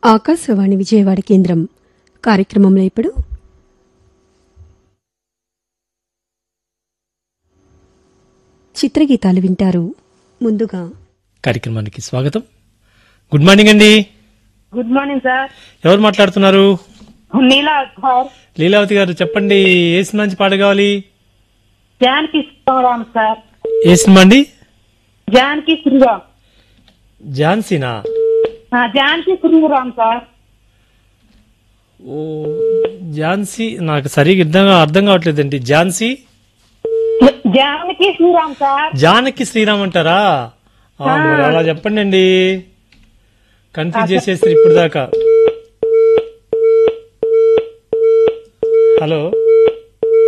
ఆకాశవాణి విజయవాడ కేంద్రం కార్యక్రమంలో ఇప్పుడు చిత్రగీతాలు వింటారు ముందుగా కార్యక్రమానికి స్వాగతం గుడ్ మార్నింగ్ అండి గుడ్ మార్నింగ్ సార్ ఎవరు మాట్లాడుతున్నారు నీలా సార్ లీలావతి గారు చెప్పండి ఏ సినిమా నుంచి పాట కావాలి జానకి శ్రీరామ్ సార్ ఏ సినిమా అండి జానకి శ్రీరామ్ ఝాన్సీనా ఆ, జానకి శ్రీరామ్ సార్ ఓ ఝాన్సీ నాకు సరిగ్గా అర్థం అర్థం కావట్లేదండి ఝాన్సీ జానకి శ్రీరామ్ సార్ జానకి శ్రీరామ్ అంటారా ఆ, మరి అలా చెప్పండి అండి కన్ఫ్యూజ్ చేసేస్తారు ఇప్పుడు దాకా